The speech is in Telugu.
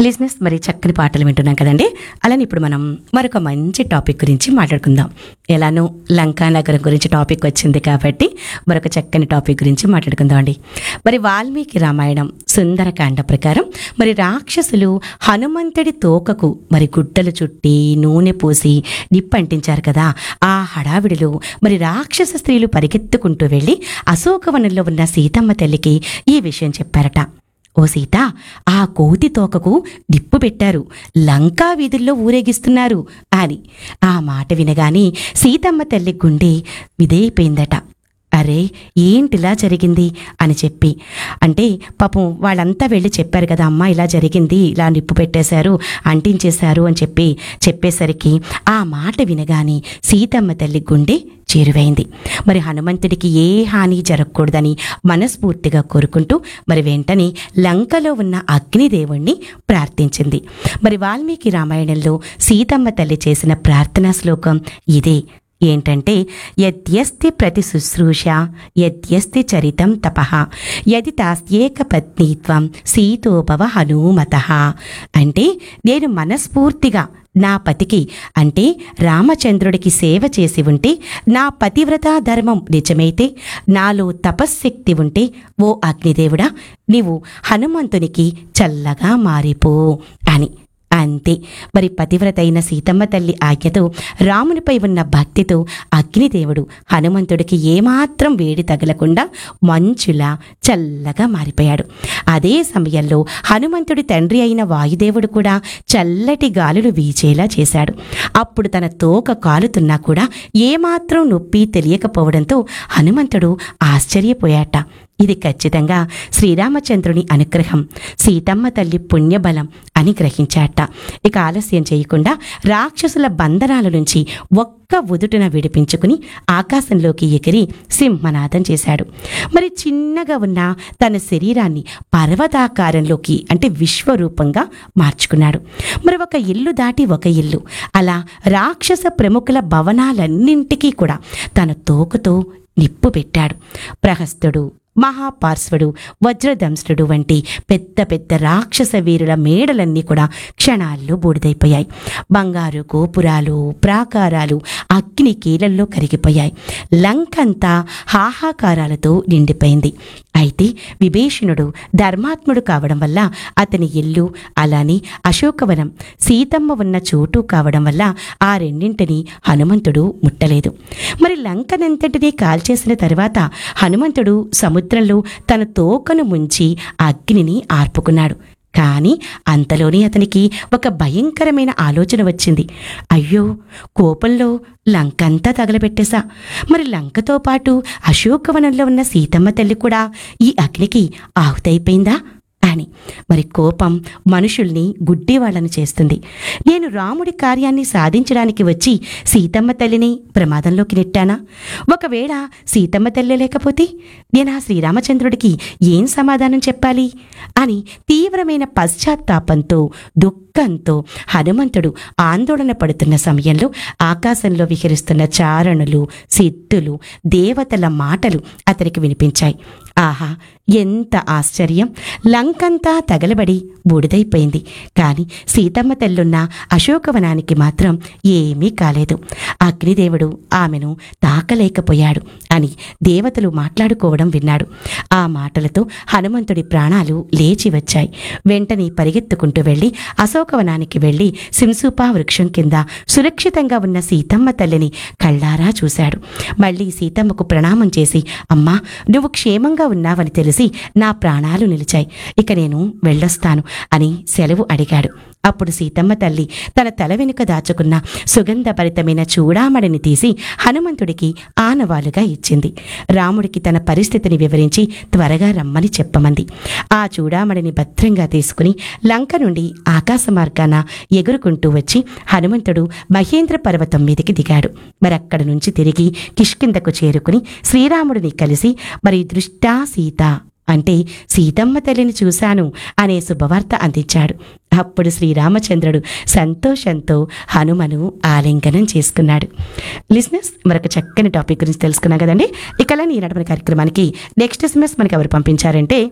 లిజినెస్ మరి చక్కని పాటలు వింటున్నాం కదండి అలానే ఇప్పుడు మనం మరొక మంచి టాపిక్ గురించి మాట్లాడుకుందాం ఎలానో లంకా నగరం గురించి టాపిక్ వచ్చింది కాబట్టి మరొక చక్కని టాపిక్ గురించి మాట్లాడుకుందాం అండి మరి వాల్మీకి రామాయణం సుందరకాండ ప్రకారం మరి రాక్షసులు హనుమంతుడి తోకకు మరి గుడ్డలు చుట్టి నూనె పోసి నిప్పంటించారు కదా ఆ హడావిడిలో మరి రాక్షస స్త్రీలు పరిగెత్తుకుంటూ వెళ్ళి అశోకవనంలో ఉన్న సీతమ్మ తల్లికి ఈ విషయం చెప్పారట ఓ సీత ఆ కోతి తోకకు నిప్పు పెట్టారు లంకా వీధుల్లో ఊరేగిస్తున్నారు అని ఆ మాట వినగానే సీతమ్మ తల్లి గుండె విధేయిపోయిందట అరే ఏంటిలా జరిగింది అని చెప్పి అంటే పాపం వాళ్ళంతా వెళ్ళి చెప్పారు కదా అమ్మ ఇలా జరిగింది ఇలా నిప్పు పెట్టేశారు అంటించేశారు అని చెప్పి చెప్పేసరికి ఆ మాట వినగానే సీతమ్మ తల్లి గుండె చేరువైంది మరి హనుమంతుడికి ఏ హాని జరగకూడదని మనస్ఫూర్తిగా కోరుకుంటూ మరి వెంటనే లంకలో ఉన్న అగ్నిదేవుణ్ణి ప్రార్థించింది మరి వాల్మీకి రామాయణంలో సీతమ్మ తల్లి చేసిన ప్రార్థనా శ్లోకం ఇదే ఏంటంటే యద్యస్తి ప్రతి శుశ్రూష యద్యస్తి చరితం తపః యది తాస్యేక పత్నీత్వం సీతోపవ హనుమత అంటే నేను మనస్ఫూర్తిగా నా పతికి అంటే రామచంద్రుడికి సేవ చేసి ఉంటే నా పతివ్రతా ధర్మం నిజమైతే నాలో తపశ్శక్తి ఉంటే ఓ అగ్నిదేవుడా నీవు హనుమంతునికి చల్లగా మారిపో అని అంతే మరి పతివ్రత అయిన సీతమ్మ తల్లి ఆజ్ఞతో రామునిపై ఉన్న భక్తితో అగ్నిదేవుడు హనుమంతుడికి ఏమాత్రం వేడి తగలకుండా మంచులా చల్లగా మారిపోయాడు అదే సమయంలో హనుమంతుడి తండ్రి అయిన వాయుదేవుడు కూడా చల్లటి గాలులు వీచేలా చేశాడు అప్పుడు తన తోక కాలుతున్నా కూడా ఏమాత్రం నొప్పి తెలియకపోవడంతో హనుమంతుడు ఆశ్చర్యపోయాట ఇది ఖచ్చితంగా శ్రీరామచంద్రుని అనుగ్రహం సీతమ్మ తల్లి పుణ్యబలం అని గ్రహించాట ఇక ఆలస్యం చేయకుండా రాక్షసుల బంధనాల నుంచి ఒక్క ఉదుటున విడిపించుకుని ఆకాశంలోకి ఎగిరి సింహనాదం చేశాడు మరి చిన్నగా ఉన్న తన శరీరాన్ని పర్వతాకారంలోకి అంటే విశ్వరూపంగా మార్చుకున్నాడు మరి ఒక ఇల్లు దాటి ఒక ఇల్లు అలా రాక్షస ప్రముఖుల భవనాలన్నింటికీ కూడా తన తోకతో నిప్పు పెట్టాడు ప్రహస్తుడు మహాపార్శ్వడు వజ్రదంష్టుడు వంటి పెద్ద పెద్ద రాక్షస వీరుల మేడలన్నీ కూడా క్షణాల్లో బూడిదైపోయాయి బంగారు గోపురాలు ప్రాకారాలు అగ్ని కీలల్లో కరిగిపోయాయి లంకంతా హాహాకారాలతో నిండిపోయింది అయితే విభీషణుడు ధర్మాత్ముడు కావడం వల్ల అతని ఇల్లు అలానే అశోకవనం సీతమ్మ ఉన్న చోటు కావడం వల్ల ఆ రెండింటిని హనుమంతుడు ముట్టలేదు మరి లంకనంతటినీ కాల్చేసిన తర్వాత హనుమంతుడు సముద్రంలో తన తోకను ముంచి అగ్నిని ఆర్పుకున్నాడు కానీ అంతలోనే అతనికి ఒక భయంకరమైన ఆలోచన వచ్చింది అయ్యో కోపంలో లంకంతా తగలబెట్టేశా మరి లంకతో పాటు అశోకవనంలో ఉన్న సీతమ్మ తల్లి కూడా ఈ అగ్నికి ఆహుతైపోయిందా అని మరి కోపం మనుషుల్ని గుడ్డివాళ్ళని చేస్తుంది నేను రాముడి కార్యాన్ని సాధించడానికి వచ్చి సీతమ్మ తల్లిని ప్రమాదంలోకి నెట్టానా ఒకవేళ సీతమ్మ తల్లి లేకపోతే నేను ఆ శ్రీరామచంద్రుడికి ఏం సమాధానం చెప్పాలి అని తీవ్రమైన పశ్చాత్తాపంతో దుఃఖంతో హనుమంతుడు ఆందోళన పడుతున్న సమయంలో ఆకాశంలో విహరిస్తున్న చారణులు సిద్ధులు దేవతల మాటలు అతనికి వినిపించాయి ఆహా ఎంత ఆశ్చర్యం లంకంతా తగలబడి బూడిదైపోయింది కాని సీతమ్మ తెల్లున్న అశోకవనానికి మాత్రం ఏమీ కాలేదు అగ్నిదేవుడు ఆమెను తాకలేకపోయాడు అని దేవతలు మాట్లాడుకోవడం విన్నాడు ఆ మాటలతో హనుమంతుడి ప్రాణాలు లేచి వచ్చాయి వెంటనే పరిగెత్తుకుంటూ వెళ్ళి అశోకవనానికి వెళ్ళి సింసూపా వృక్షం కింద సురక్షితంగా ఉన్న సీతమ్మ తల్లిని కళ్ళారా చూశాడు మళ్ళీ సీతమ్మకు ప్రణామం చేసి అమ్మా నువ్వు క్షేమంగా ఉన్నావని తెలిసి నా ప్రాణాలు నిలిచాయి ఇక నేను వెళ్ళొస్తాను అని సెలవు అడిగాడు అప్పుడు సీతమ్మ తల్లి తన తల వెనుక దాచుకున్న సుగంధభరితమైన చూడామణిని తీసి హనుమంతుడికి ఆనవాలుగా ఇచ్చింది రాముడికి తన పరిస్థితిని వివరించి త్వరగా రమ్మని చెప్పమంది ఆ చూడామణిని భద్రంగా తీసుకుని లంక నుండి ఆకాశ మార్గాన ఎగురుకుంటూ వచ్చి హనుమంతుడు మహేంద్ర పర్వతం మీదకి దిగాడు మరి అక్కడి నుంచి తిరిగి కిష్కిందకు చేరుకుని శ్రీరాముడిని కలిసి మరి దృష్టా సీత అంటే సీతమ్మ తల్లిని చూశాను అనే శుభవార్త అందించాడు అప్పుడు శ్రీరామచంద్రుడు సంతోషంతో హనుమను ఆలింగనం చేసుకున్నాడు లిస్నెస్ మరొక చక్కని టాపిక్ గురించి తెలుసుకున్నాం కదండి ఇక ఈనాటి మన కార్యక్రమానికి నెక్స్ట్ ఎస్ఎంఎస్ మనకి ఎవరు పంపించారంటే